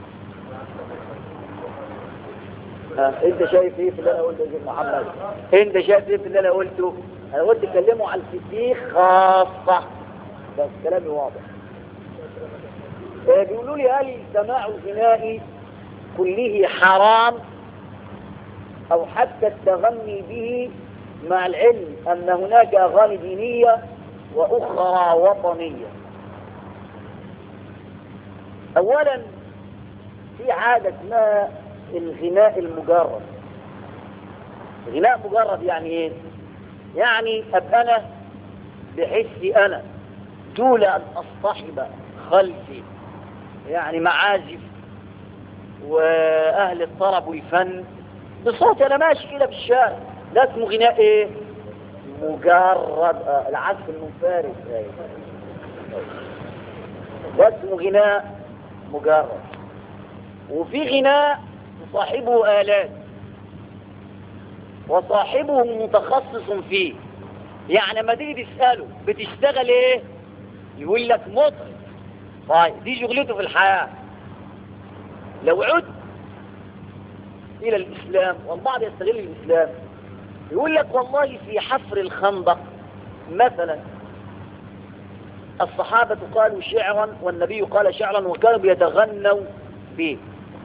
آه. انت شايف ايه في اللي انا قلته يا شيخ محمد انت شايف ايه في اللي انا قلته انا قلت اتكلموا عن الفسيخ خاصة بس كلامي واضح آه بيقولوا لي هل السماع الغنائي كله حرام او حتى التغني به مع العلم ان هناك اغاني دينية واخرى وطنية اولا في عادة اسمها الغناء المجرد غناء مجرد يعني ايه يعني ابقى انا بحسي انا دون ان اصطحب خلفي يعني معازف واهل الطرب والفن بصوت انا ماشي كده في الشارع ده اسمه غناء ايه مجرد آه العزف المنفرد ده اسمه غناء مجرد وفي غناء صاحبه آلات وصاحبه متخصص فيه يعني لما تيجي تسأله بتشتغل ايه يقول لك مطرب طيب دي شغلته في الحياة لو عد إلى الإسلام والبعض يستغل الإسلام يقول لك والله في حفر الخندق مثلا الصحابة قالوا شعرا والنبي قال شعرا وكانوا بيتغنوا به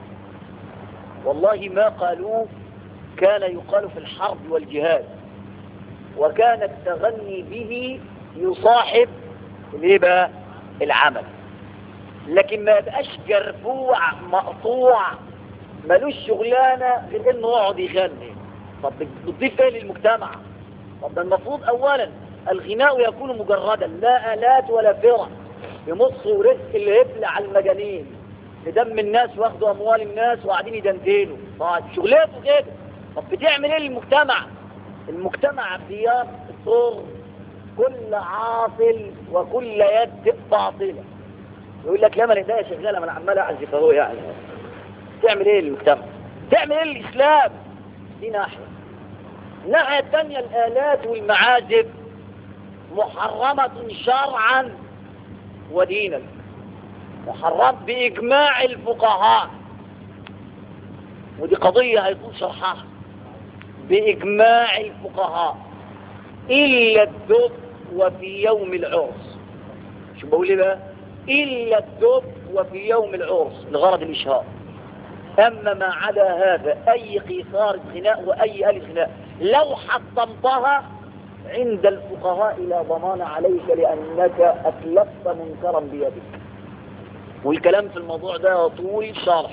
والله ما قالوه كان يقال في الحرب والجهاد وكان التغني به يصاحب الايه بقى العمل لكن ما يبقاش جرفوع مقطوع ملوش شغلانة غير انه يقعد يغني طب بتضيف ايه للمجتمع طب ده المفروض اولا الغناء يكون مجردا لا الات ولا فرق يمص ورزق اللي يبلع على المجانين لدم الناس واخدوا اموال الناس وقاعدين يدندنوا طيب شغلته كده طب بتعمل ايه للمجتمع المجتمع بيضر كل عاطل وكل يد باطله يقول لك لا ما انا شغاله ما انا عمال اعزف اهو يعني تعمل ايه للمجتمع تعمل ايه للاسلام دي ناحيه الناحيه الثانيه الالات والمعازف محرمه شرعا ودينا محرم باجماع الفقهاء ودي قضيه هيطول شرحها باجماع الفقهاء الا الدب وفي يوم العرس شو بقول ايه بقى الا الدب وفي يوم العرس لغرض الاشهار أما ما عدا هذا أي قيثار غناء وأي آلة غناء لو حطمتها عند الفقهاء لا ضمان عليك لأنك أتلفت منكرا بيدك والكلام في الموضوع ده طول شرح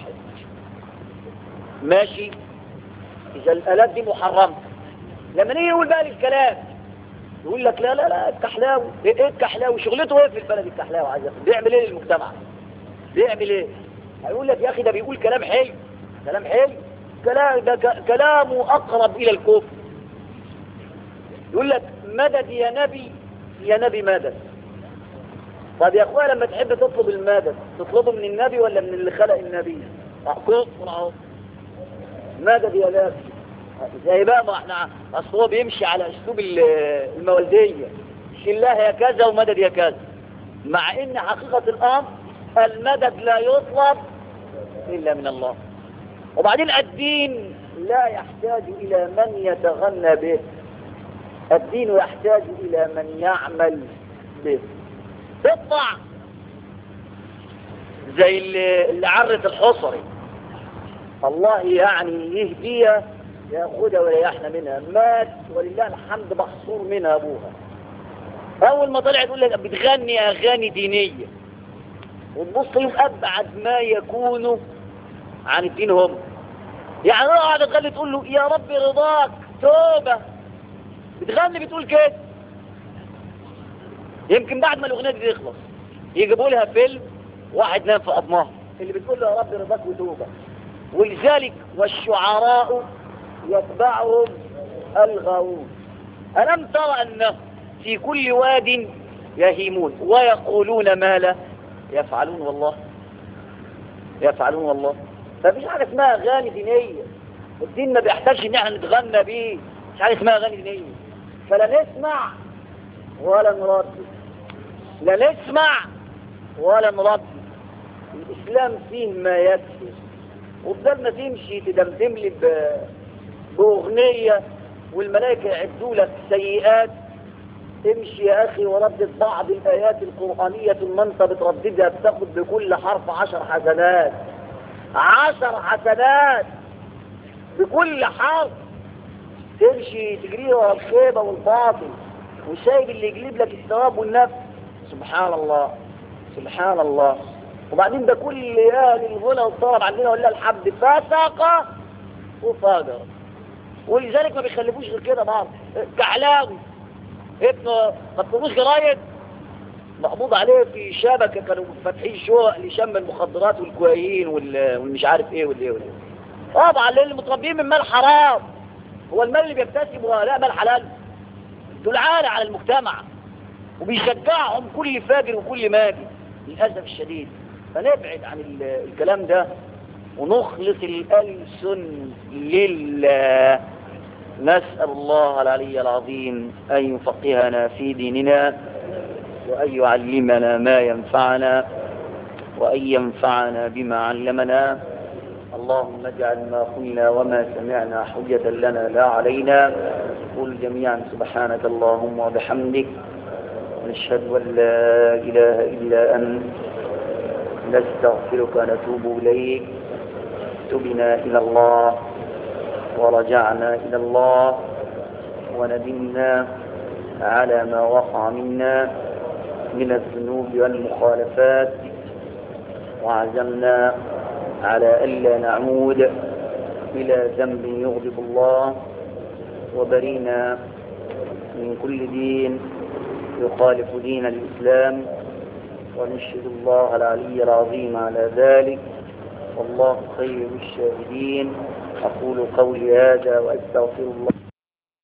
ماشي إذا الآلات دي محرمة لما نيجي نقول بقى الكلام يقول لك لا لا لا الكحلاوي ايه الكحلاوي شغلته ايه في البلد الكحلاوي عايز بيعمل ايه للمجتمع بيعمل ايه هيقول لك يا اخي ده بيقول كلام حلو كلام حلو كلام ده كلامه اقرب الى الكفر يقول لك مدد يا نبي يا نبي مدد طب يا اخويا لما تحب تطلب المدد تطلبه من النبي ولا من اللي خلق النبي كفر اهو مدد يا نبي زي بقى ما احنا اصل هو بيمشي على اسلوب المولديه شلاه يا كذا ومدد يا كذا مع ان حقيقه الامر المدد لا يطلب إلا من الله وبعدين الدين لا يحتاج إلى من يتغنى به الدين يحتاج إلى من يعمل به تطلع زي اللي, اللي عرت الحصري الله يعني يهديها ياخدها ويريحنا منها مات ولله الحمد محصور منها ابوها اول ما طلعت تقول لك بتغني اغاني دينيه وتبص يوم أبعد ما يكون عن الدين هم يعني انا قاعد تغني تقول له يا رب رضاك توبة بتغني بتقول كده يمكن بعد ما الأغنية دي تخلص يجيبوا لها فيلم واحد نام في أضماه اللي بتقول له يا رب رضاك وتوبة ولذلك والشعراء يتبعهم الغاوون ألم ترى أنه في كل واد يهيمون ويقولون ما لا يفعلون والله يفعلون والله فمفيش حاجة اسمها أغاني دينية الدين ما بيحتاجش ان احنا نتغنى بيه مش حاجة اسمها أغاني دينية فلا نسمع ولا نردد لا نسمع ولا نردد الإسلام فيه ما يكفي وبدل ما تمشي تدمدم لي بأغنية والملائكة يعدوا لك سيئات امشي يا أخي وردد بعض الآيات القرآنية ثم أنت بترددها بتاخد بكل حرف عشر حسنات عشر حسنات بكل حرف تمشي تجري ورا الخيبة والباطل وسايب اللي يجلب لك الثواب والنفس سبحان الله سبحان الله وبعدين ده كل اهل الغنى والطرب عندنا ولا الحمد فسق وفاجر ولذلك ما بيخلفوش غير كده بعض كعلاوي ابنه ما تطلبوش جرايد مقبوض عليه في شبكة كانوا فاتحين شقق لشم المخدرات والكويين والمش عارف ايه والايه والايه طبعا لان المتربيين من مال حرام هو المال اللي بيكتسبه لا مال حلال دول عالة على المجتمع وبيشجعهم كل فاجر وكل ماجي للأسف الشديد فنبعد عن الكلام ده ونخلص الألسن لله نسأل الله العلي العظيم أن يفقهنا في ديننا وأن يعلمنا ما ينفعنا وأن ينفعنا بما علمنا اللهم اجعل ما قلنا وما سمعنا حجة لنا لا علينا قل جميعا سبحانك اللهم وبحمدك نشهد أن لا إله إلا أنت نستغفرك ونتوب إليك تبنا إلى الله ورجعنا إلى الله وندمنا على ما وقع منا من الذنوب والمخالفات وعزمنا على ألا نعود إلى ذنب يغضب الله وبرينا من كل دين يخالف دين الإسلام ونشهد الله العلي العظيم على ذلك والله خير الشاهدين أقول قولي هذا وأستغفر الله